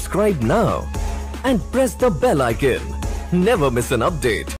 Subscribe now and press the bell icon. Never miss an update.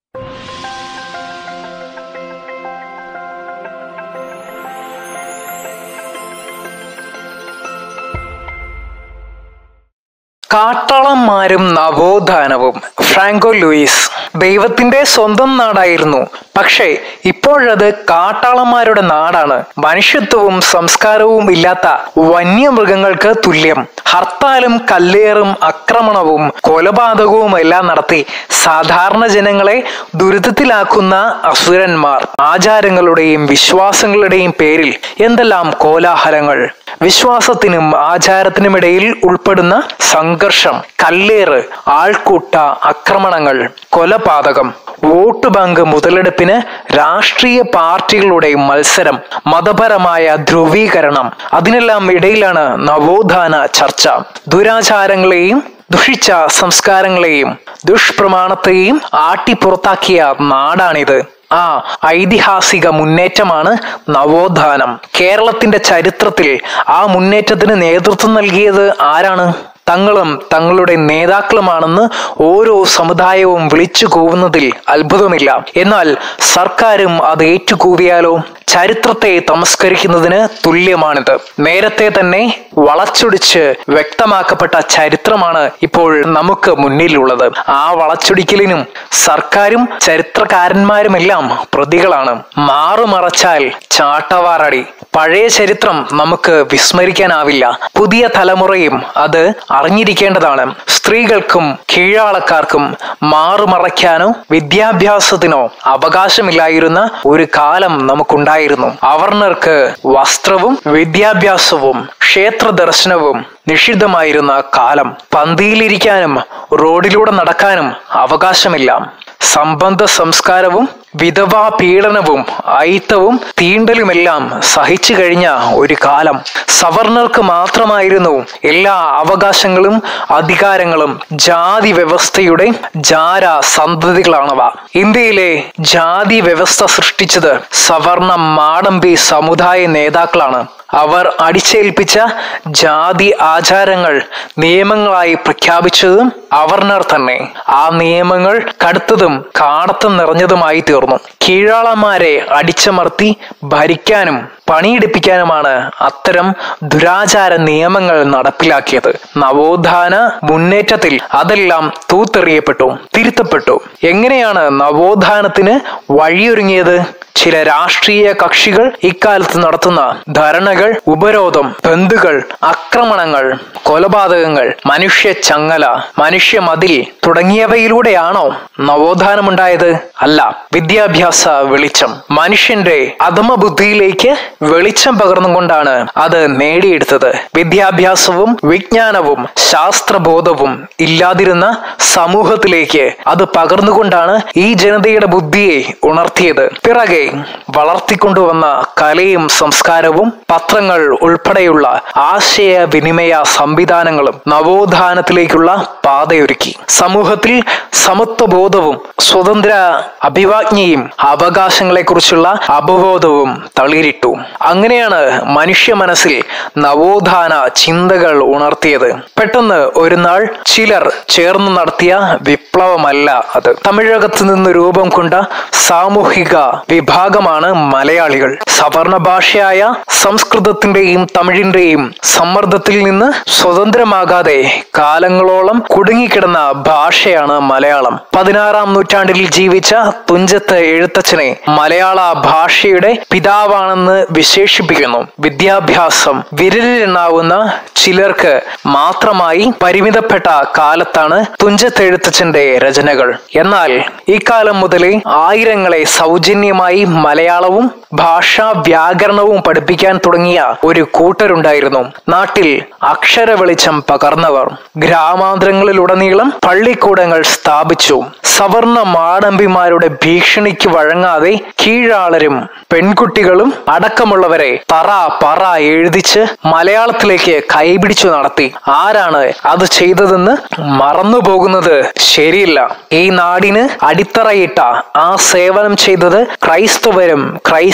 കാട്ടാളന്മാരും നവോത്ഥാനവും Franco Louis ദൈവത്തിന്റെ സ്വന്തം നാടായിരുന്നു പക്ഷേ ഇപ്പോഴത് കാട്ടാളന്മാരുടെ നാടാണ് മനുഷ്യത്വവും സംസ്കാരവും ഇല്ലാത്ത വന്യമൃഗങ്ങൾക്ക് തുല്യം ഹർത്താലും കല്ലേറും ആക്രമണവും കൊലപാതകവും എല്ലാം നടത്തി സാധാരണ ജനങ്ങളെ ദുരിതത്തിലാക്കുന്ന അസുരന്മാർ ആചാരങ്ങളുടെയും വിശ്വാസങ്ങളുടെയും പേരിൽ എന്തെല്ലാം കോലാഹലങ്ങൾ വിശ്വാസത്തിനും ആചാരത്തിനുമിടയിൽ ഉൾപ്പെടുന്ന സംഘർഷം കല്ലേറ് ആൾക്കൂട്ട ആക്രമണങ്ങൾ കൊലപാതകം വോട്ട് ബാങ്ക് മുതലെടുപ്പിന് രാഷ്ട്രീയ പാർട്ടികളുടെ മത്സരം മതപരമായ ധ്രുവീകരണം അതിനെല്ലാം ഇടയിലാണ് നവോത്ഥാന ചർച്ച ദുരാചാരങ്ങളെയും ദുഷിച്ച സംസ്കാരങ്ങളെയും ദുഷ്പ്രമാണത്തെയും ആട്ടിപ്പുറത്താക്കിയ നാടാണിത് ആ ഐതിഹാസിക മുന്നേറ്റമാണ് നവോത്ഥാനം കേരളത്തിന്റെ ചരിത്രത്തിൽ ആ മുന്നേറ്റത്തിന് നേതൃത്വം നൽകിയത് ആരാണ് തങ്ങളും തങ്ങളുടെ നേതാക്കളുമാണെന്ന് ഓരോ സമുദായവും വിളിച്ചു കൂവുന്നതിൽ അത്ഭുതമില്ല എന്നാൽ സർക്കാരും അത് ഏറ്റുകൂവിയാലോ ചരിത്രത്തെ തമസ്കരിക്കുന്നതിന് തുല്യമാണിത് നേരത്തെ തന്നെ വളച്ചൊടിച്ച് വ്യക്തമാക്കപ്പെട്ട ചരിത്രമാണ് ഇപ്പോൾ നമുക്ക് മുന്നിലുള്ളത് ആ വളച്ചൊടിക്കലിനും സർക്കാരും ചരിത്രകാരന്മാരുമെല്ലാം പ്രതികളാണ് മാറുമറച്ചാൽ ചാട്ടവാറടി പഴയ ചരിത്രം നമുക്ക് വിസ്മരിക്കാനാവില്ല പുതിയ തലമുറയും അത് അറിഞ്ഞിരിക്കേണ്ടതാണ് സ്ത്രീകൾക്കും കീഴാളക്കാർക്കും മാറുമറയ്ക്കാനോ വിദ്യാഭ്യാസത്തിനോ അവകാശമില്ലായിരുന്ന ഒരു കാലം നമുക്കുണ്ടായിരുന്നു അവർണർക്ക് വസ്ത്രവും വിദ്യാഭ്യാസവും ക്ഷേത്ര ദർശനവും നിഷിദ്ധമായിരുന്ന കാലം പന്തിയിലിരിക്കാനും റോഡിലൂടെ നടക്കാനും അവകാശമില്ല സംബന്ധ സംസ്കാരവും വിധവാ പീഡനവും അയിത്തവും തീണ്ടലുമെല്ലാം സഹിച്ചു കഴിഞ്ഞ ഒരു കാലം സവർണർക്ക് മാത്രമായിരുന്നു എല്ലാ അവകാശങ്ങളും അധികാരങ്ങളും ജാതി വ്യവസ്ഥയുടെ ജാര സന്തതികളാണവ ഇന്ത്യയിലെ ജാതി വ്യവസ്ഥ സൃഷ്ടിച്ചത് സവർണ മാടമ്പി സമുദായ നേതാക്കളാണ് അവർ അടിച്ചേൽപ്പിച്ച ജാതി ആചാരങ്ങൾ നിയമങ്ങളായി പ്രഖ്യാപിച്ചതും അവർണർ തന്നെ ആ നിയമങ്ങൾ കടുത്തതും കാടത്തം നിറഞ്ഞതുമായി തീർന്നു കീഴാളന്മാരെ അടിച്ചമർത്തി ഭരിക്കാനും പണിയെടുപ്പിക്കാനുമാണ് അത്തരം ദുരാചാര നിയമങ്ങൾ നടപ്പിലാക്കിയത് നവോത്ഥാന മുന്നേറ്റത്തിൽ അതെല്ലാം തൂത്തെറിയപ്പെട്ടു തിരുത്തപ്പെട്ടു എങ്ങനെയാണ് നവോത്ഥാനത്തിന് വഴിയൊരുങ്ങിയത് ചില രാഷ്ട്രീയ കക്ഷികൾ ഇക്കാലത്ത് നടത്തുന്ന ധരണകൾ ഉപരോധം ബന്ധുകൾ ആക്രമണങ്ങൾ കൊലപാതകങ്ങൾ മനുഷ്യ ചങ്ങല മനുഷ്യ മതിൽ തുടങ്ങിയവയിലൂടെയാണോ നവോത്ഥാനമുണ്ടായത് അല്ല വിദ്യാഭ്യാസ വെളിച്ചം മനുഷ്യന്റെ അധമ ബുദ്ധിയിലേക്ക് വെളിച്ചം പകർന്നുകൊണ്ടാണ് അത് നേടിയെടുത്തത് വിദ്യാഭ്യാസവും വിജ്ഞാനവും ശാസ്ത്രബോധവും ഇല്ലാതിരുന്ന സമൂഹത്തിലേക്ക് അത് പകർന്നുകൊണ്ടാണ് ഈ ജനതയുടെ ബുദ്ധിയെ ഉണർത്തിയത് പിറകെ വളർത്തിക്കൊണ്ടുവന്ന കലയും സംസ്കാരവും പത്രങ്ങൾ ഉൾപ്പെടെയുള്ള ആശയവിനിമയ സംവിധാനങ്ങളും നവോത്ഥാനത്തിലേക്കുള്ള പാതയൊരുക്കി സമൂഹത്തിൽ സമത്വബോധവും സ്വതന്ത്ര അഭിവാജ്ഞയും അവകാശങ്ങളെക്കുറിച്ചുള്ള അവബോധവും തളിരിട്ടു അങ്ങനെയാണ് മനുഷ്യ മനസ്സിൽ നവോത്ഥാന ചിന്തകൾ ഉണർത്തിയത് പെട്ടെന്ന് ഒരു നാൾ ചിലർ ചേർന്ന് നടത്തിയ വിപ്ലവമല്ല അത് തമിഴകത്ത് നിന്ന് രൂപം കൊണ്ട സാമൂഹിക വിഭാഗമാണ് മലയാളികൾ സവർണ ഭാഷയായ സംസ്കൃതത്തിന്റെയും തമിഴിന്റെയും സമ്മർദ്ദത്തിൽ നിന്ന് സ്വതന്ത്രമാകാതെ കാലങ്ങളോളം കുടുങ്ങിക്കിടന്ന ഭാഷയാണ് മലയാളം പതിനാറാം നൂറ്റാണ്ടിൽ ജീവിച്ച തുഞ്ചത്ത് എഴുത്തച്ഛനെ മലയാള ഭാഷയുടെ പിതാവാണെന്ന് വിശേഷിപ്പിക്കുന്നു വിദ്യാഭ്യാസം വിരലിലെണ്ണാവുന്ന ചിലർക്ക് മാത്രമായി പരിമിതപ്പെട്ട കാലത്താണ് തുഞ്ചത്ത് എഴുത്തച്ഛന്റെ രചനകൾ എന്നാൽ ഇക്കാലം മുതലേ ആയിരങ്ങളെ സൗജന്യമായി മലയാളവും ഭാഷാ വ്യാകരണവും പഠിപ്പിക്കാൻ തുടങ്ങിയ ഒരു കൂട്ടരുണ്ടായിരുന്നു നാട്ടിൽ അക്ഷര വെളിച്ചം പകർന്നവർ ഗ്രാമാന്തരങ്ങളിലുടനീളം പള്ളിക്കൂടങ്ങൾ സ്ഥാപിച്ചു സവർണ മാടമ്പിമാരുടെ ഭീഷണിക്ക് വഴങ്ങാതെ കീഴാളരും പെൺകുട്ടികളും അടക്കമുള്ളവരെ തറ പറ എഴുതിച്ച് മലയാളത്തിലേക്ക് കൈപിടിച്ചു നടത്തി ആരാണ് അത് ചെയ്തതെന്ന് മറന്നുപോകുന്നത് ശരിയില്ല ഈ നാടിന് അടിത്തറയിട്ട ആ സേവനം ചെയ്തത് ക്രൈസ്തവരും ക്രൈസ്ത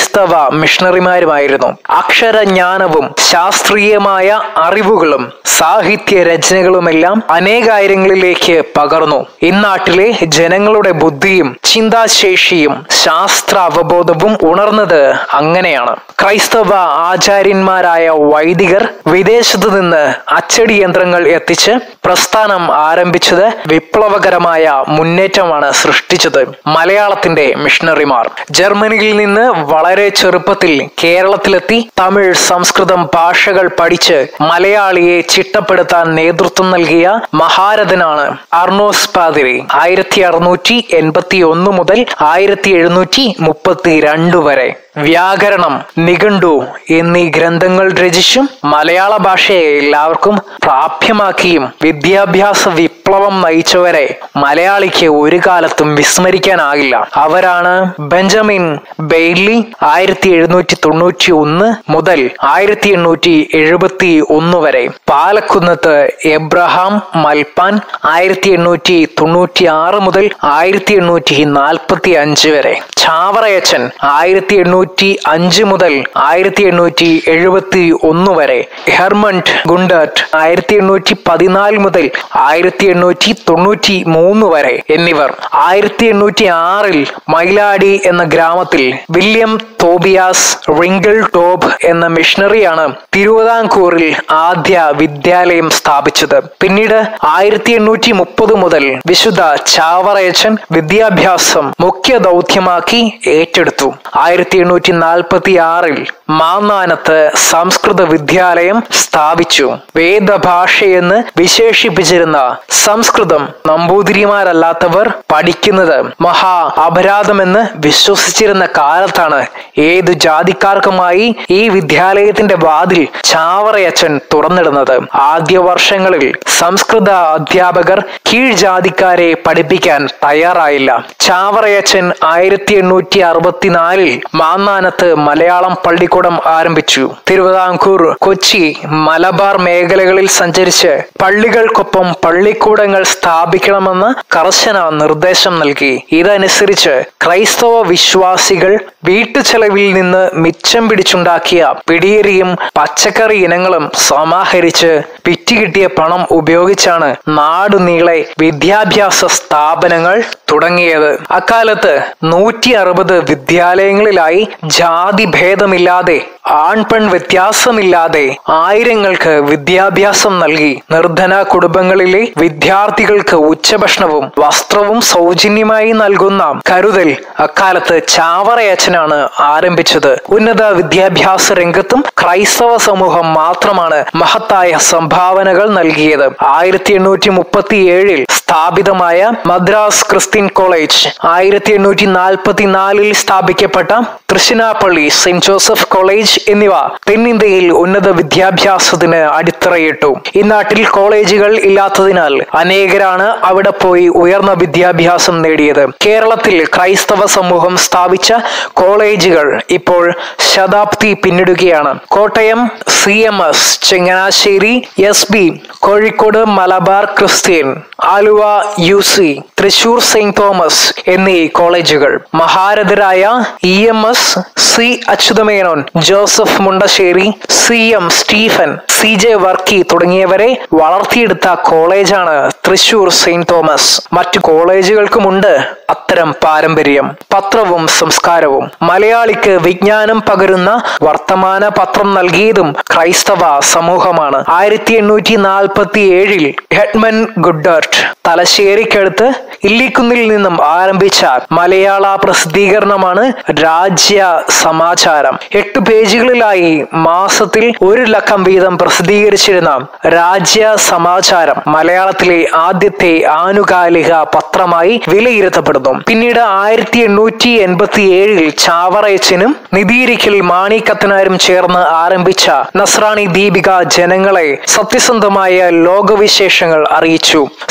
ക്രൈസ്തവ മിഷണറിമാരുമായിരുന്നു അക്ഷരജ്ഞാനവും ശാസ്ത്രീയമായ അറിവുകളും സാഹിത്യ രചനകളുമെല്ലാം അനേകായിരങ്ങളിലേക്ക് പകർന്നു ഇന്നാട്ടിലെ ജനങ്ങളുടെ ബുദ്ധിയും ചിന്താശേഷിയും ശാസ്ത്ര അവബോധവും ഉണർന്നത് അങ്ങനെയാണ് ക്രൈസ്തവ ആചാര്യന്മാരായ വൈദികർ വിദേശത്തു നിന്ന് അച്ചടി യന്ത്രങ്ങൾ എത്തിച്ച് പ്രസ്ഥാനം ആരംഭിച്ചത് വിപ്ലവകരമായ മുന്നേറ്റമാണ് സൃഷ്ടിച്ചത് മലയാളത്തിന്റെ മിഷണറിമാർ ജർമ്മനിയിൽ നിന്ന് വളരെ ചെറുപ്പത്തിൽ കേരളത്തിലെത്തി തമിഴ് സംസ്കൃതം ഭാഷകൾ പഠിച്ച് മലയാളിയെ ചിട്ടപ്പെടുത്താൻ നേതൃത്വം നൽകിയ മഹാരഥനാണ് അർണോസ് പാതിരി ആയിരത്തി അറുന്നൂറ്റി എൺപത്തി ഒന്ന് മുതൽ ആയിരത്തി എഴുന്നൂറ്റി മുപ്പത്തി രണ്ട് വരെ വ്യാകരണം നിഘണ്ടു എന്നീ ഗ്രന്ഥങ്ങൾ രചിച്ചും മലയാള ഭാഷയെ എല്ലാവർക്കും പ്രാപ്യമാക്കിയും വിദ്യാഭ്യാസ വിപ്ലവം നയിച്ചവരെ മലയാളിക്ക് ഒരു കാലത്തും വിസ്മരിക്കാനാകില്ല അവരാണ് ബെഞ്ചമിൻ ബെയ്ലി ആയിരത്തി എഴുന്നൂറ്റി തൊണ്ണൂറ്റി ഒന്ന് മുതൽ ആയിരത്തി എണ്ണൂറ്റി എഴുപത്തി ഒന്ന് വരെ പാലക്കുന്നത്ത് എബ്രഹാം മൽപ്പാൻ ആയിരത്തി എണ്ണൂറ്റി തൊണ്ണൂറ്റി ആറ് മുതൽ ആയിരത്തി എണ്ണൂറ്റി നാൽപ്പത്തി അഞ്ച് വരെ ചാവറയച്ചൻ ആയിരത്തി എണ്ണൂറ്റി അഞ്ച് മുതൽ ആയിരത്തി എണ്ണൂറ്റി എഴുപത്തി ഒന്ന് വരെ ഹെർമണ്ട് ഗുണ്ടർട്ട് ആയിരത്തി എണ്ണൂറ്റി പതിനാല് മുതൽ ആയിരത്തി എണ്ണൂറ്റി തൊണ്ണൂറ്റി മൂന്ന് വരെ എന്നിവർ ആയിരത്തി എണ്ണൂറ്റി ആറിൽ മൈലാടി എന്ന ഗ്രാമത്തിൽ വില്യം തോബിയാസ് റിങ്കിൾ ടോബ് എന്ന മിഷണറിയാണ് തിരുവിതാംകൂറിൽ ആദ്യ വിദ്യാലയം സ്ഥാപിച്ചത് പിന്നീട് ആയിരത്തി എണ്ണൂറ്റി മുപ്പത് മുതൽ വിശുദ്ധ ചാവറയച്ചൻ വിദ്യാഭ്യാസം മുഖ്യ ദൗത്യമാക്കി ഏറ്റെടുത്തു ആയിരത്തി എണ്ണൂറ്റി നാൽപ്പത്തി ആറിൽ മാന്നാനത്ത് സംസ്കൃത വിദ്യാലയം സ്ഥാപിച്ചു വേദഭാഷയെന്ന് വിശേഷിപ്പിച്ചിരുന്ന സംസ്കൃതം നമ്പൂതിരിമാരല്ലാത്തവർ പഠിക്കുന്നത് മഹാ അപരാധമെന്ന് വിശ്വസിച്ചിരുന്ന കാലത്താണ് ഏതു ജാതിക്കാർക്കുമായി ഈ വിദ്യാലയത്തിന്റെ വാതിൽ ചാവറയച്ചൻ തുറന്നിടുന്നത് ആദ്യ വർഷങ്ങളിൽ സംസ്കൃത അധ്യാപകർ കീഴ്ജാതിക്കാരെ പഠിപ്പിക്കാൻ തയ്യാറായില്ല ചാവറയച്ചൻ ആയിരത്തി എണ്ണൂറ്റി അറുപത്തിനാലിൽ മാന്നാനത്ത് മലയാളം പള്ളിക്കൂടം ആരംഭിച്ചു തിരുവിതാംകൂർ കൊച്ചി മലബാർ മേഖലകളിൽ സഞ്ചരിച്ച് പള്ളികൾക്കൊപ്പം പള്ളിക്കൂടങ്ങൾ സ്ഥാപിക്കണമെന്ന് കർശന നിർദ്ദേശം നൽകി ഇതനുസരിച്ച് ക്രൈസ്തവ വിശ്വാസികൾ വീട്ടുചെലവിൽ നിന്ന് മിച്ചം പിടിച്ചുണ്ടാക്കിയ പിടിയേരിയും പച്ചക്കറി ഇനങ്ങളും സമാഹരിച്ച് വിറ്റുകിട്ടിയ പണം ഉപയോഗിച്ചാണ് നാടുനീളെ വിദ്യാഭ്യാസ സ്ഥാപനങ്ങൾ തുടങ്ങിയത് അക്കാലത്ത് നൂറ്റി അറുപത് വിദ്യാലയങ്ങളിലായി ജാതി ഭേദമില്ലാതെ ആൺപെൺ വ്യത്യാസമില്ലാതെ ആയിരങ്ങൾക്ക് വിദ്യാഭ്യാസം നൽകി നിർധന കുടുംബങ്ങളിലെ വിദ്യാർത്ഥികൾക്ക് ഉച്ചഭക്ഷണവും വസ്ത്രവും സൗജന്യമായി നൽകുന്ന കരുതൽ അക്കാലത്ത് ചാവറയച്ചനാണ് ആരംഭിച്ചത് ഉന്നത വിദ്യാഭ്യാസ രംഗത്തും ക്രൈസ്തവ സമൂഹം മാത്രമാണ് മഹത്തായ സംഭാവനകൾ നൽകിയത് ആയിരത്തി എണ്ണൂറ്റി മുപ്പത്തി ഏഴിൽ സ്ഥാപിതമായ മദ്രാസ് ക്രിസ്ത്യൻ കോളേജ് ആയിരത്തി എണ്ണൂറ്റി നാൽപ്പത്തി നാലിൽ സ്ഥാപിക്കപ്പെട്ട തൃശ്ശിനാപ്പള്ളി സെന്റ് ജോസഫ് കോളേജ് എന്നിവ തെന്നിന്ത്യയിൽ ഉന്നത വിദ്യാഭ്യാസത്തിന് അടിത്തറയിട്ടു ഇന്നാട്ടിൽ കോളേജുകൾ ഇല്ലാത്തതിനാൽ അനേകരാണ് അവിടെ പോയി ഉയർന്ന വിദ്യാഭ്യാസം നേടിയത് കേരളത്തിൽ ക്രൈസ്തവ സമൂഹം സ്ഥാപിച്ച കോളേജുകൾ ഇപ്പോൾ ശതാബ്ദി പിന്നിടുകയാണ് Kottayam C M S Changanassery S B Kozhikode Malabar Christian Aluva U C Thrissur Saint Thomas എന്നീ കോളേജുകൾ മഹാരഥരായ E M S C Achuthamenon Joseph Mundassery C M Stephen C J Varkey തുടങ്ങിയവരെ വളർത്തിയെടുത്ത കോളേജാണ് തൃശൂർ സെയിന്റ് തോമസ് മറ്റു കോളേജുകൾക്കുമുണ്ട് അത്തരം പാരമ്പര്യം പത്രവും സംസ്കാരവും മലയാളിക്ക് വിജ്ഞാനം പകരുന്ന വർത്തമാന പത്രം നൽകിയതും ക്രൈസ്തവ സമൂഹമാണ് ആയിരത്തി എണ്ണൂറ്റി നാൽപ്പത്തി ഏഴിൽ ഹെഡ്മൻ ഗുഡർട്ട് തലശ്ശേരിക്കടുത്ത് ഇല്ലിക്കുന്നിൽ നിന്നും ആരംഭിച്ച മലയാള പ്രസിദ്ധീകരണമാണ് രാജ്യ സമാചാരം എട്ട് പേജുകളിലായി മാസത്തിൽ ഒരു ലക്കം വീതം പ്രസിദ്ധീകരിച്ചിരുന്ന രാജ്യ സമാചാരം മലയാളത്തിലെ ആദ്യത്തെ ആനുകാലിക പത്രമായി വിലയിരുത്തപ്പെടുന്നു പിന്നീട് ആയിരത്തി എണ്ണൂറ്റി എൺപത്തി ഏഴിൽ ചാവറയച്ചനും നിതീരിക്കൽ മാണിക്കത്തനാരും ചേർന്ന് ആരംഭിച്ച നസ്രാണി ദീപിക ജനങ്ങളെ സത്യസന്ധമായ ലോകവിശേഷങ്ങൾ അറിയിച്ചു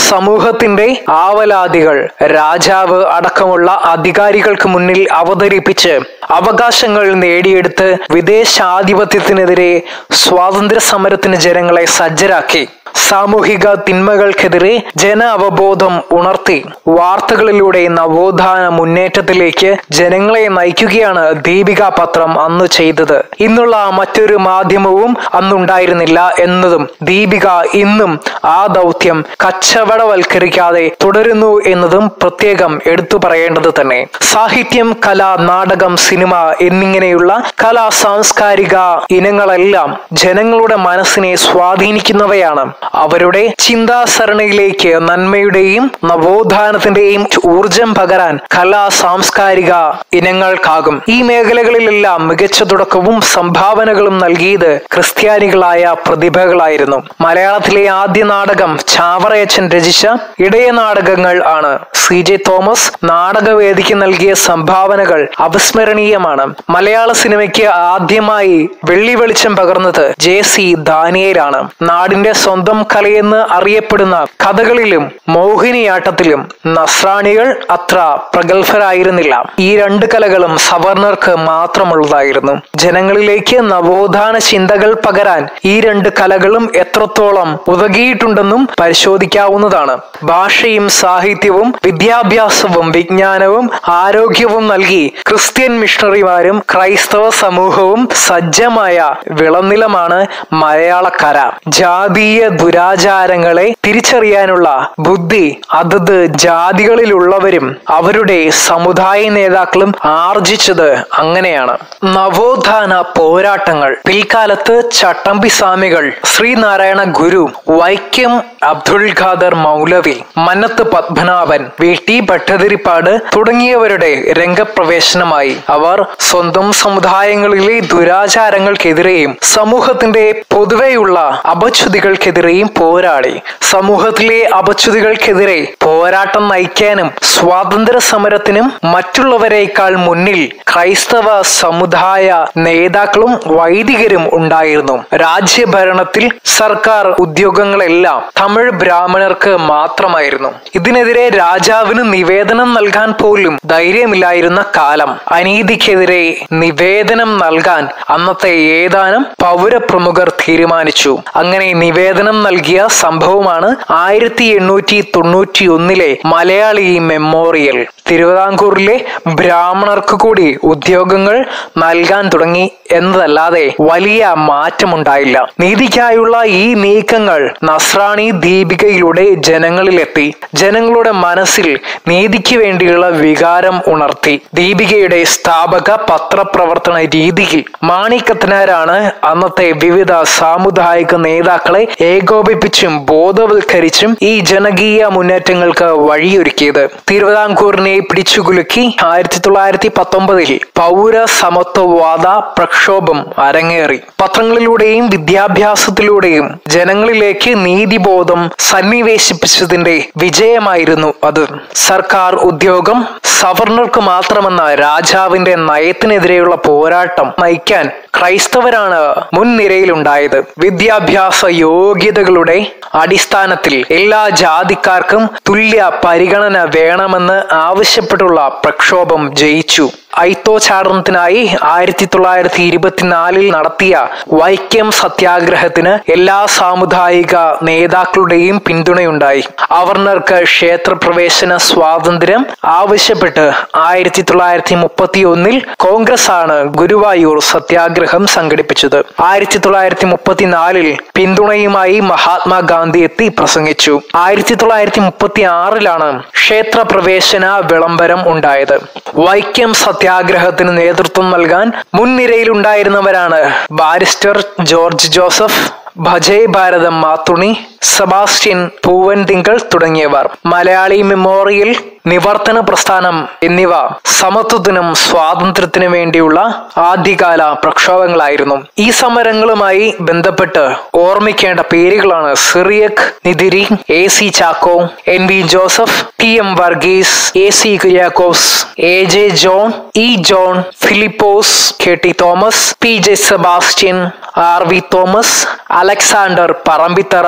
സമൂഹത്തിന്റെ ആവലാതികൾ രാജാവ് അടക്കമുള്ള അധികാരികൾക്ക് മുന്നിൽ അവതരിപ്പിച്ച് അവകാശങ്ങൾ നേടിയെടുത്ത് വിദേശാധിപത്യത്തിനെതിരെ സ്വാതന്ത്ര്യ സമരത്തിന് ജനങ്ങളെ സജ്ജരാക്കി സാമൂഹിക തിന്മകൾക്കെതിരെ ജന അവബോധം ഉണർത്തി വാർത്തകളിലൂടെ നവോത്ഥാന മുന്നേറ്റത്തിലേക്ക് ജനങ്ങളെ നയിക്കുകയാണ് ദീപിക പത്രം അന്ന് ചെയ്തത് ഇന്നുള്ള മറ്റൊരു മാധ്യമവും അന്നുണ്ടായിരുന്നില്ല എന്നതും ദീപിക ഇന്നും ആ ദൗത്യം കച്ചവടവൽക്കരിക്കാതെ തുടരുന്നു എന്നതും പ്രത്യേകം എടുത്തു പറയേണ്ടത് തന്നെ സാഹിത്യം കല നാടകം സിനിമ എന്നിങ്ങനെയുള്ള കലാ സാംസ്കാരിക ഇനങ്ങളെല്ലാം ജനങ്ങളുടെ മനസ്സിനെ സ്വാധീനിക്കുന്നവയാണ് അവരുടെ ചിന്താസരണിയിലേക്ക് നന്മയുടെയും നവോത്ഥാനത്തിന്റെയും ഊർജം പകരാൻ കലാ സാംസ്കാരിക ഇനങ്ങൾക്കാകും ഈ മേഖലകളിലെല്ലാം മികച്ച തുടക്കവും സംഭാവനകളും നൽകിയത് ക്രിസ്ത്യാനികളായ പ്രതിഭകളായിരുന്നു മലയാളത്തിലെ ആദ്യ നാടകം ചാവറയച്ചൻ രചിച്ച ഇടയ നാടകങ്ങൾ ആണ് സി ജെ തോമസ് നാടകവേദിക്ക് നൽകിയ സംഭാവനകൾ അവിസ്മരണീയമാണ് മലയാള സിനിമയ്ക്ക് ആദ്യമായി വെള്ളി വെളിച്ചം പകർന്നത് ജെ സി ദാനിയേലാണ് നാടിന്റെ സ്വന്തം കലയെന്ന് അറിയപ്പെടുന്ന കഥകളിലും മോഹിനിയാട്ടത്തിലും നസ്രാണികൾ അത്ര പ്രഗത്ഭരായിരുന്നില്ല ഈ രണ്ട് കലകളും സവർണർക്ക് മാത്രമുള്ളതായിരുന്നു ജനങ്ങളിലേക്ക് നവോത്ഥാന ചിന്തകൾ പകരാൻ ഈ രണ്ട് കലകളും എത്രത്തോളം ഉതകിയിട്ടുണ്ടെന്നും പരിശോധിക്കാവുന്നതാണ് ഭാഷയും സാഹിത്യവും വിദ്യാഭ്യാസവും വിജ്ഞാനവും ആരോഗ്യവും നൽകി ക്രിസ്ത്യൻ മിഷണറിമാരും ക്രൈസ്തവ സമൂഹവും സജ്ജമായ വിളനിലമാണ് മലയാളക്കര ജാതീയ ദുരാചാരങ്ങളെ തിരിച്ചറിയാനുള്ള ബുദ്ധി അതത് ജാതികളിലുള്ളവരും അവരുടെ സമുദായ നേതാക്കളും ആർജിച്ചത് അങ്ങനെയാണ് നവോത്ഥാന പോരാട്ടങ്ങൾ പിൽക്കാലത്ത് ചട്ടമ്പി സ്വാമികൾ ശ്രീനാരായണ ഗുരു വൈക്കം അബ്ദുൾ ഖാദർ മൗലവി മന്നത്ത് പത്മനാഭൻ വി ടി ഭട്ടതിരിപ്പാട് തുടങ്ങിയവരുടെ രംഗപ്രവേശനമായി അവർ സ്വന്തം സമുദായങ്ങളിലെ ദുരാചാരങ്ങൾക്കെതിരെയും സമൂഹത്തിന്റെ പൊതുവെയുള്ള അപച്യുതികൾക്കെതിരെയും പോരാടി സമൂഹത്തിലെ അപച്യുതികൾക്കെതിരെ പോരാട്ടം നയിക്കാനും സ്വാതന്ത്ര്യ സമരത്തിനും മറ്റുള്ളവരെക്കാൾ മുന്നിൽ ക്രൈസ്തവ സമുദായ നേതാക്കളും വൈദികരും ഉണ്ടായിരുന്നു രാജ്യഭരണത്തിൽ സർക്കാർ ഉദ്യോഗങ്ങളെല്ലാം തമിഴ് ബ്രാഹ്മണർക്ക് മാത്രമായിരുന്നു ഇതിനെതിരെ രാജാവിന് നിവേദനം നൽകാൻ പോലും ധൈര്യമില്ലായിരുന്ന കാലം അനീതിക്കെതിരെ നിവേദനം നൽകാൻ അന്നത്തെ ഏതാനും പൗരപ്രമുഖർ തീരുമാനിച്ചു അങ്ങനെ നിവേദനം നൽകിയ സംഭവമാണ് ആയിരത്തി എണ്ണൂറ്റി തൊണ്ണൂറ്റി ഒന്നിലെ മലയാളി മെമ്മോറിയൽ തിരുവിതാംകൂറിലെ ബ്രാഹ്മണർക്ക് കൂടി ഉദ്യോഗങ്ങൾ നൽകാൻ തുടങ്ങി എന്നതല്ലാതെ വലിയ മാറ്റമുണ്ടായില്ല നീതിക്കായുള്ള ഈ നീക്കങ്ങൾ നസ്രാണി ദീപികയിലൂടെ ജനങ്ങളിലെത്തി ജനങ്ങളുടെ മനസ്സിൽ നീതിക്ക് വേണ്ടിയുള്ള വികാരം ഉണർത്തി ദീപികയുടെ സ്ഥാപക പത്രപ്രവർത്തന രീതിയിൽ മാണിക്കത്തനാരാണ് അന്നത്തെ വിവിധ സാമുദായിക നേതാക്കളെ ഏകോപിപ്പിച്ചും ബോധവൽക്കരിച്ചും ഈ ജനകീയ മുന്നേറ്റങ്ങൾക്ക് വഴിയൊരുക്കിയത് തിരുവിതാംകൂറിനെ പിടിച്ചുകുലുക്കി ആയിരത്തി തൊള്ളായിരത്തി പത്തൊമ്പതിൽ പൗര സമത്വവാദ പ്രക്ഷോഭം അരങ്ങേറി പത്രങ്ങളിലൂടെയും വിദ്യാഭ്യാസത്തിലൂടെയും ജനങ്ങളിലേക്ക് നീതിബോധം സന്നിവേശിപ്പിച്ചതിന്റെ വിജയമായിരുന്നു അത് സർക്കാർ ഉദ്യോഗം സവർണർക്ക് മാത്രമെന്ന രാജാവിന്റെ നയത്തിനെതിരെയുള്ള പോരാട്ടം നയിക്കാൻ ക്രൈസ്തവരാണ് മുൻനിരയിലുണ്ടായത് വിദ്യാഭ്യാസ യോഗ്യതകളുടെ അടിസ്ഥാനത്തിൽ എല്ലാ ജാതിക്കാർക്കും തുല്യ പരിഗണന വേണമെന്ന് ആവശ്യപ്പെട്ടുള്ള പ്രക്ഷോഭം ജയിച്ചു ഐത്തോച്ചാടനത്തിനായി ആയിരത്തി തൊള്ളായിരത്തി ഇരുപത്തിനാലിൽ നടത്തിയ വൈക്കം സത്യാഗ്രഹത്തിന് എല്ലാ സാമുദായിക നേതാക്കളുടെയും പിന്തുണയുണ്ടായി അവർണർക്ക് ക്ഷേത്രപ്രവേശന സ്വാതന്ത്ര്യം ആവശ്യപ്പെട്ട് ആയിരത്തി തൊള്ളായിരത്തി മുപ്പത്തി ഒന്നിൽ കോൺഗ്രസ് ആണ് ഗുരുവായൂർ സത്യാഗ്രഹം സംഘടിപ്പിച്ചത് ആയിരത്തി തൊള്ളായിരത്തി മുപ്പത്തിനാലിൽ പിന്തുണയുമായി മഹാത്മാഗാന്ധി എത്തി പ്രസംഗിച്ചു ആയിരത്തി തൊള്ളായിരത്തി മുപ്പത്തി ആറിലാണ് ക്ഷേത്രപ്രവേശന വിളംബരം ഉണ്ടായത് വൈക്കം സത്യാഗ്രഹത്തിന് നേതൃത്വം നൽകാൻ മുൻനിരയിലുണ്ടായിരുന്നവരാണ് ബാരിസ്റ്റർ ജോർജ് ജോസഫ് ഭജയ് ഭാരതം മാത്തുണി സെബാസ്റ്റ്യൻ പൂവൻ തിങ്കൾ തുടങ്ങിയവർ മലയാളി മെമ്മോറിയൽ നിവർത്തന പ്രസ്ഥാനം എന്നിവ സമത്വത്തിനും സ്വാതന്ത്ര്യത്തിനു വേണ്ടിയുള്ള ആദ്യകാല പ്രക്ഷോഭങ്ങളായിരുന്നു ഈ സമരങ്ങളുമായി ബന്ധപ്പെട്ട് ഓർമ്മിക്കേണ്ട പേരുകളാണ് Cyriac Nidhiry A C Chacko N V Joseph T M Varghese A C Kuriakose A J John E John Philipose K T Thomas P J Sebastian R V Thomas Alexander Parambithara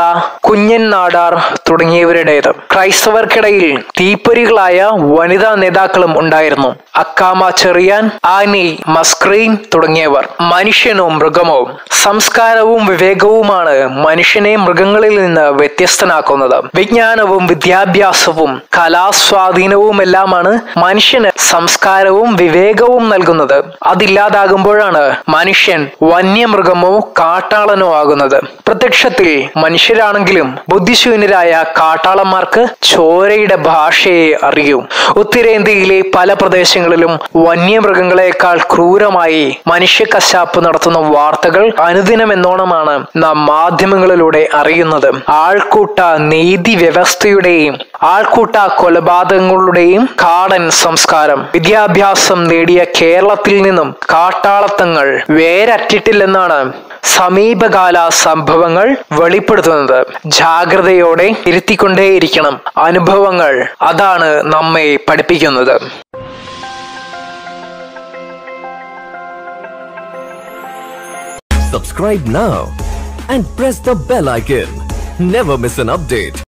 Kunjan Nadar തുടങ്ങിയവരുടേത് ക്രൈസ്തവർക്കിടയിൽ തീപ്പൊരികളായ വനിതാ നേതാക്കളും ഉണ്ടായിരുന്നു അക്കാമ ചെറിയാൻ ആനി മസ്ക്രീൻ തുടങ്ങിയവർ മനുഷ്യനോ മൃഗമോ സംസ്കാരവും വിവേകവുമാണ് മനുഷ്യനെ മൃഗങ്ങളിൽ നിന്ന് വ്യത്യസ്തനാക്കുന്നത് വിജ്ഞാനവും വിദ്യാഭ്യാസവും കലാസ്വാധീനവും എല്ലാമാണ് മനുഷ്യന് സംസ്കാരവും വിവേകവും നൽകുന്നത് അതില്ലാതാകുമ്പോഴാണ് മനുഷ്യൻ വന്യമൃഗമോ കാട്ടാളനോ ആകുന്നത് പ്രത്യക്ഷത്തിൽ മനുഷ്യരാണെങ്കിലും ബുദ്ധിശൂന്യരായ കാട്ടാളന്മാർക്ക് ചോരയുടെ ഭാഷയെ അറിയൂ ഉത്തരേന്ത്യയിലെ പല പ്രദേശങ്ങളിലും വന്യമൃഗങ്ങളെക്കാൾ ക്രൂരമായി മനുഷ്യ കശാപ്പ് നടത്തുന്ന വാർത്തകൾ അനുദിനം എന്നോണമാണ് നാം മാധ്യമങ്ങളിലൂടെ അറിയുന്നത് ആൾക്കൂട്ട നീതി വ്യവസ്ഥയുടെയും ആൾക്കൂട്ട കൊലപാതകങ്ങളുടെയും കാടൻ സംസ്കാരം വിദ്യാഭ്യാസം നേടിയ കേരളത്തിൽ നിന്നും കാട്ടാളത്തങ്ങൾ വേരറ്റിട്ടില്ലെന്നാണ് സമീപകാല സംഭവങ്ങൾ വെളിപ്പെടുത്തുന്നത് ജാഗ്രതയോടെ ഇരുത്തിക്കൊണ്ടേയിരിക്കണം അനുഭവങ്ങൾ അതാണ് നമ്മെ പഠിപ്പിക്കുന്നത് Subscribe now and press the bell icon. Never miss an update.